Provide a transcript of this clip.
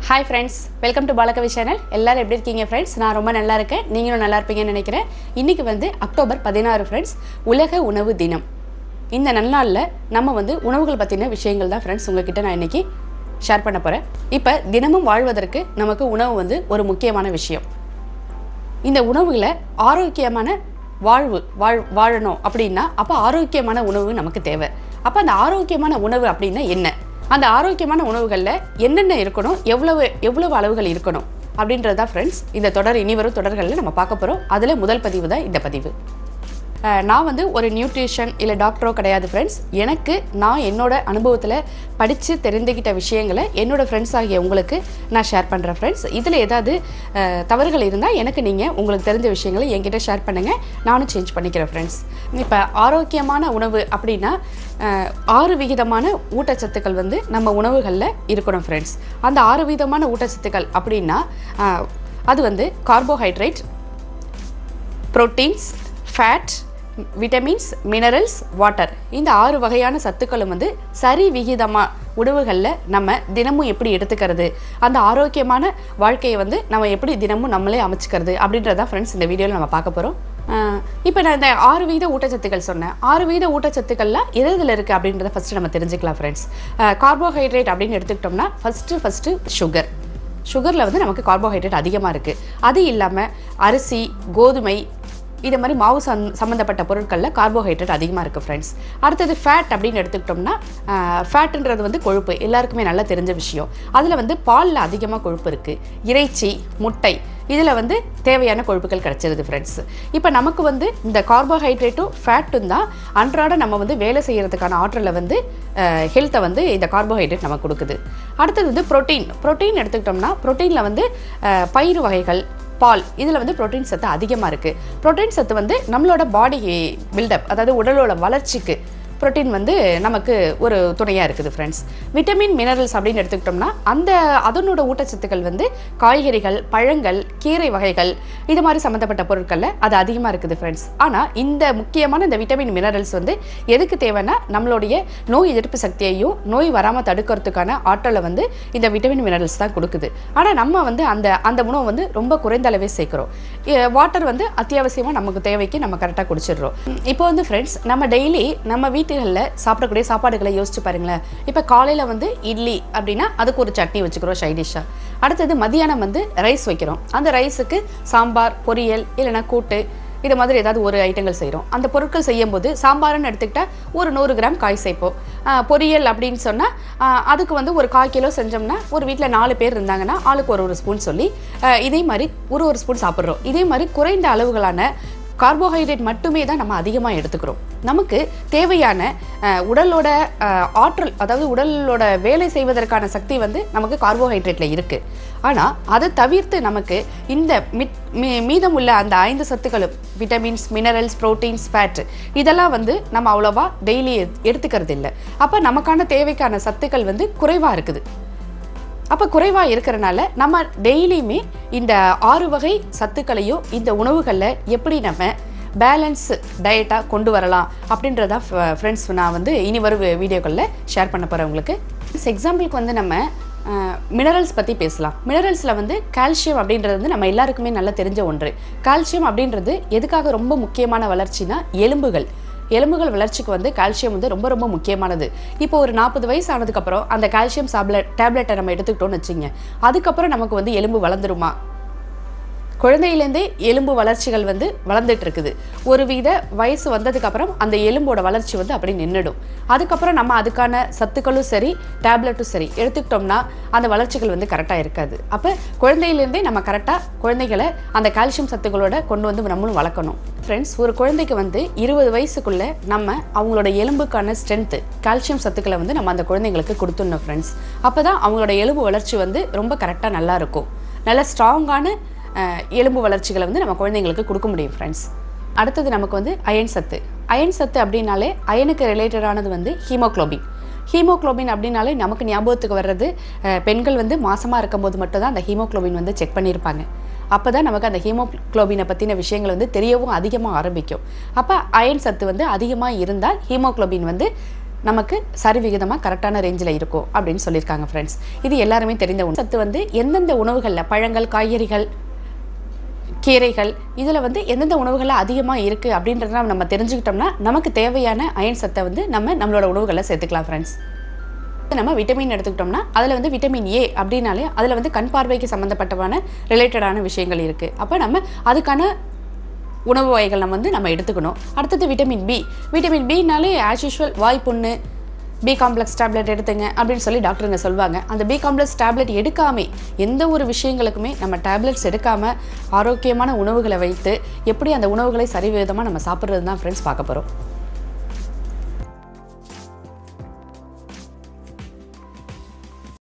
hi friends welcome to Balakavi channel எல்லாரும் எப்படி இருக்கீங்க ஃப்ரெண்ட்ஸ் நான் ரொம்ப நல்லா இருக்கேன் நீங்களும் நல்லா இருப்பீங்கன்னு நினைக்கிறேன் இன்றைக்கி வந்து அக்டோபர் பதினாறு ஃப்ரெண்ட்ஸ் உலக உணவு தினம் இந்த நன்னாளில் நம்ம வந்து உணவுகள் பற்றின விஷயங்கள் தான் ஃப்ரெண்ட்ஸ் உங்ககிட்ட நான் இன்றைக்கி ஷேர் பண்ண போகிறேன் இப்போ தினமும் வாழ்வதற்கு நமக்கு உணவு வந்து ஒரு முக்கியமான விஷயம் இந்த உணவுகளை ஆரோக்கியமான வாழ்வு வாழ் வாழணும் அப்படின்னா அப்போ ஆரோக்கியமான உணவு நமக்கு தேவை அப்போ அந்த ஆரோக்கியமான உணவு அப்படின்னா என்ன அந்த ஆரோக்கியமான உணவுகளில் என்னென்ன இருக்கணும் எவ்வளவு எவ்வளவு அளவுகள் இருக்கணும் அப்படின்றது தான் ஃப்ரெண்ட்ஸ் இந்த தொடர் இனி வரும் தொடர்களில் நம்ம பார்க்க போகிறோம் அதில் முதல் பதிவு தான் இந்த பதிவு அஹ் நான் வந்து ஒரு நியூட்ரிஷன் இல்லை டாக்டரோ கிடையாது ஃப்ரெண்ட்ஸ் எனக்கு நான் என்னோட அனுபவத்தில் படித்து தெரிந்துக்கிட்ட விஷயங்களை என்னோட ஃப்ரெண்ட்ஸ் ஆகிய உங்களுக்கு நான் ஷேர் பண்ணுறேன் ஃப்ரெண்ட்ஸ் இதில் ஏதாவது அஹ், தவறுகள் இருந்தால் எனக்கு நீங்கள் உங்களுக்கு தெரிஞ்ச விஷயங்களை என்கிட்ட ஷேர் பண்ணுங்கள் நானும் சேஞ்ச் பண்ணிக்கிறேன் ஃப்ரெண்ட்ஸ் இப்போ ஆரோக்கியமான உணவு அப்படின்னா அஹ், ஆறு விகிதமான ஊட்டச்சத்துக்கள் வந்து நம்ம உணவுகளில் இருக்கணும் ஃப்ரெண்ட்ஸ் அந்த ஆறு விதமான ஊட்டச்சத்துக்கள் அப்படின்னா அஹ், அது வந்து carbohydrate proteins fat vitamins minerals water இந்த ஆறு வகையான சத்துக்களும் வந்து சரி விகிதமாக உணவுகளில் நம்ம தினமும் எப்படி எடுத்துக்கிறது அந்த ஆரோக்கியமான வாழ்க்கையை வந்து நம்ம எப்படி தினமும் நம்மளே அமைச்சுக்கிறது அப்படின்றதான் ஃப்ரெண்ட்ஸ் இந்த வீடியோவில் நம்ம பார்க்க போகிறோம் இப்போ நான் இந்த ஆறு வீத ஊட்டச்சத்துக்கள் சொன்னேன் ஆறு வீத ஊட்டச்சத்துக்கள்லாம் எது எதில் இருக்குது அப்படின்றத ஃபஸ்ட்டு நம்ம தெரிஞ்சுக்கலாம் ஃப்ரெண்ட்ஸ் கார்போஹைட்ரேட் அப்படின்னு எடுத்துக்கிட்டோம்னா ஃபஸ்ட்டு ஃபஸ்ட்டு சுகர் சுகரில் வந்து நமக்கு கார்போஹைட்ரேட் அதிகமாக இருக்குது அது இல்லாமல் அரிசி கோதுமை இது மாதிரி மாவு சம் சம்மந்தப்பட்ட பொருட்களில் கார்போஹைட்ரேட் அதிகமாக இருக்குது ஃப்ரெண்ட்ஸ் அடுத்தது ஃபேட் அப்படின்னு எடுத்துக்கிட்டோம்னா ஃபேட்டுன்றது வந்து கொழுப்பு எல்லாருக்குமே நல்லா தெரிஞ்ச விஷயம் அதில் வந்து பாலில் அதிகமாக கொழுப்பு இருக்குது இறைச்சி முட்டை இதில் வந்து தேவையான கொழுப்புகள் கிடச்சிருது ஃப்ரெண்ட்ஸ் இப்போ நமக்கு வந்து இந்த கார்போஹைட்ரேட்டும் ஃபேட்டும் தான் அன்றாட நம்ம வந்து வேலை செய்கிறதுக்கான ஆற்றலை வந்து ஹெல்த்தை வந்து இந்த கார்போஹைட்ரேட் நமக்கு கொடுக்குது அடுத்தது வந்து ப்ரோட்டீன் ப்ரோட்டீன் எடுத்துக்கிட்டோம்னா ப்ரோட்டீனில் வந்து அஹ், பயிறு வகைகள் பால் இதில் வந்து புரோட்டீன் சத்து அதிகமாக இருக்குது புரோட்டீன் சத்து வந்து நம்மளோட பாடி பில்டப் அதாவது உடலோட வளர்ச்சிக்கு புரோட்டீன் வந்து நமக்கு ஒரு துணையாக இருக்குது ஃப்ரெண்ட்ஸ் விட்டமின் மினரல்ஸ் அப்படின்னு எடுத்துக்கிட்டோம்னா அந்த அதனோட ஊட்டச்சத்துக்கள் வந்து காய்கறிகள் பழங்கள் கீரை வகைகள் இது மாதிரி சம்மந்தப்பட்ட பொருட்களில் அது அதிகமாக இருக்குது ஃப்ரெண்ட்ஸ் ஆனால் இந்த முக்கியமான இந்த விட்டமின் மினரல்ஸ் வந்து எதுக்கு தேவைன்னா நம்மளுடைய நோய் எதிர்ப்பு சக்தியையும் நோய் வராமல் தடுக்கிறதுக்கான ஆற்றலை வந்து இந்த விட்டமின் மினரல்ஸ் தான் கொடுக்குது ஆனால் நம்ம வந்து அந்த அந்த உணவு வந்து ரொம்ப குறைந்த அளவே சேர்க்குறோம் வாட்டர் வந்து அத்தியாவசியமாக நமக்கு தேவைக்கு நம்ம கரெக்டாக குடிச்சிடுறோம் உம், இப்போ வந்து ஃப்ரெண்ட்ஸ் நம்ம டெய்லி நம்ம வீட்டுகளில் சாப்பிடக்கூடிய சாப்பாடுகளை யோசிச்சு பாருங்களேன் இப்போ காலையில் வந்து இட்லி அப்படின்னா அதுக்கு ஒரு சட்னி வச்சுக்கிறோம் சைடிஷ்ஷாக அடுத்தது மதியானம் வந்து ரைஸ் வைக்கிறோம் அந்த ரைஸுக்கு சாம்பார் பொரியல் இல்லைன்னா கூட்டு இது மாதிரி ஏதாவது ஒரு ஐட்டங்கள் செய்கிறோம் அந்த பொருட்கள் செய்யும்போது சாம்பார்னு எடுத்துக்கிட்டால் ஒரு நூறு கிராம் காய் சேர்ப்போம் ஆஹ் பொரியல் அப்படின்னு சொன்னால் அதுக்கு வந்து ஒரு கால் கிலோ செஞ்சோம்னா ஒரு வீட்டில் நாலு பேர் இருந்தாங்கன்னா ஆளுக்கு ஒரு ஒரு ஸ்பூன் சொல்லி ஆஹ் இதே மாதிரி ஒரு ஒரு ஸ்பூன் சாப்பிட்றோம் இதே மாதிரி குறைந்த அளவுகளான கார்போஹைட்ரேட் மட்டுமே தான் நம்ம அதிகமாக எடுத்துக்கிறோம் நமக்கு தேவையான அஹ், உடலோட அஹ், ஆற்றல் அதாவது உடலோட வேலை செய்வதற்கான சக்தி வந்து நமக்கு கார்போஹைட்ரேட்டில் இருக்குது ஆனால் அதை தவிர்த்து நமக்கு இந்த மித் மீ- மீதமுள்ள அந்த ஐந்து சத்துக்களும் விட்டமின்ஸ் மினரல்ஸ் ப்ரோட்டீன்ஸ் ஃபேட் இதெல்லாம் வந்து நம்ம அவ்வளோவா டெய்லி எடுத்துக்கிறது இல்லை அப்போ நமக்கான தேவைக்கான சத்துக்கள் வந்து குறைவாக இருக்குது அப்போ குறைவாக இருக்கிறனால நம்ம டெய்லியுமே இந்த ஆறு வகை சத்துக்களையும் இந்த உணவுகளில் எப்படி நம்ம பேலன்ஸ் டயட்டாக கொண்டு வரலாம் அப்படின்றதா ஃப்ரெண்ட்ஸ் நான் வந்து இனி வரும் வீடியோக்களில் ஷேர் பண்ண போகிறேன் உங்களுக்கு எக்ஸாம்பிளுக்கு வந்து நம்ம மினரல்ஸ் பற்றி பேசலாம் மினரல்ஸில் வந்து கால்சியம் அப்படின்றது வந்து நம்ம எல்லாருக்குமே நல்லா தெரிஞ்ச ஒன்று கால்சியம் அப்படின்றது எதுக்காக ரொம்ப முக்கியமான வளர்ச்சினா எலும்புகள் எலும்புகள் வளர்ச்சிக்கு வந்து கால்சியம் வந்து ரொம்ப ரொம்ப முக்கியமானது இப்போ ஒரு நாற்பது வயசு ஆனதுக்கப்புறம் அந்த கால்சியம் சாப்லெட் டேப்லெட்டை நம்ம எடுத்துக்கிட்டோம்னு வச்சுங்க அதுக்கப்புறம் நமக்கு வந்து எலும்பு வளர்ந்துருமா குழந்தையிலேருந்தே எலும்பு வளர்ச்சிகள் வந்து வளர்ந்துட்டு இருக்குது ஒரு வித வயசு வந்ததுக்கப்புறம் அந்த எலும்போட வளர்ச்சி வந்து அப்படி நின்றுடும் அதுக்கப்புறம் நம்ம அதுக்கான சத்துக்களும் சரி டேப்லெட்டும் சரி எடுத்துக்கிட்டோம்னா அந்த வளர்ச்சிகள் வந்து கரெக்டாக இருக்காது அப்போ குழந்தையிலேருந்தே நம்ம கரெக்டாக குழந்தைகளை அந்த கால்சியம் சத்துக்களோட கொண்டு வந்து நம்மளும் வளர்க்கணும் ஃப்ரெண்ட்ஸ் ஒரு குழந்தைக்கு வந்து இருபது வயசுக்குள்ளே நம்ம அவங்களோட எலும்புக்கான ஸ்ட்ரென்த்து கால்சியம் சத்துக்களை வந்து நம்ம அந்த குழந்தைங்களுக்கு கொடுத்துடணும் ஃப்ரெண்ட்ஸ் அப்போ தான் அவங்களோட எலும்பு வளர்ச்சி வந்து ரொம்ப கரெக்டாக நல்லா இருக்கும் நல்ல ஸ்ட்ராங்கான அஹ், எலும்பு வளர்ச்சிகளை வந்து நம்ம குழந்தைங்களுக்கு கொடுக்க முடியும் ஃப்ரெண்ட்ஸ் அடுத்தது நமக்கு வந்து அயன் சத்து அயன் சத்து அப்படின்னாலே அயனுக்கு ரிலேட்டடானது வந்து ஹீமோக்ளோபின் ஹீமோக்ளோபின் அப்படின்னாலே நமக்கு ஞாபகத்துக்கு வர்றது அஹ், பெண்கள் வந்து மாசமாக இருக்கும்போது மட்டும் தான் அந்த ஹீமோக்ளோபின் வந்து செக் பண்ணியிருப்பாங்க அப்போ தான் நமக்கு அந்த ஹீமோக்ளோபினை பற்றின விஷயங்கள் வந்து தெரியவும் அதிகமாக ஆரம்பிக்கும் அப்போ அயன் சத்து வந்து அதிகமாக இருந்தால் ஹீமோக்ளோபின் வந்து நமக்கு சரிவிகிதமாக கரெக்டான ரேஞ்சில் இருக்கும் அப்படின்னு சொல்லியிருக்காங்க ஃப்ரெண்ட்ஸ் இது எல்லாருமே தெரிந்த உணவு சத்து வந்து எந்தெந்த உணவுகளில் பழங்கள் காய்கறிகள் கீரைகள் இதில் வந்து எந்தெந்த உணவுகளில் அதிகமாக இருக்குது அப்படின்றத நம்ம தெரிஞ்சுக்கிட்டோம்னா நமக்கு தேவையான அயன் சத்தை வந்து நம்ம நம்மளோட உணவுகளில் சேர்த்துக்கலாம் ஃப்ரெண்ட்ஸ் நம்ம விட்டமின் எடுத்துக்கிட்டோம்னா அதில் வந்து விட்டமின் ஏ அப்படின்னாலே அதில் வந்து கண் பார்வைக்கு சம்மந்தப்பட்டவான ரிலேட்டடான விஷயங்கள் இருக்குது அப்போ நம்ம அதுக்கான உணவு வகைகள் நம்ம வந்து நம்ம எடுத்துக்கணும் அடுத்தது விட்டமின் பி விட்டமின் பினாலே ஆஸ் யூஷுவல் வாய் புண்ணு பி காம்ப்ளெக்ஸ் டேப்லெட் எடுத்துங்க அப்படின்னு சொல்லி டாக்டருங்க சொல்லுவாங்க அந்த பி காம்ப்ளெக்ஸ் டேப்லெட் எடுக்காமே எந்த ஒரு விஷயங்களுக்குமே நம்ம டேப்லெட்ஸ் எடுக்காமல் ஆரோக்கியமான உணவுகளை வைத்து எப்படி அந்த உணவுகளை சரிவிதமாக நம்ம சாப்பிட்றது தான் ஃப்ரெண்ட்ஸ் பார்க்க போகிறோம்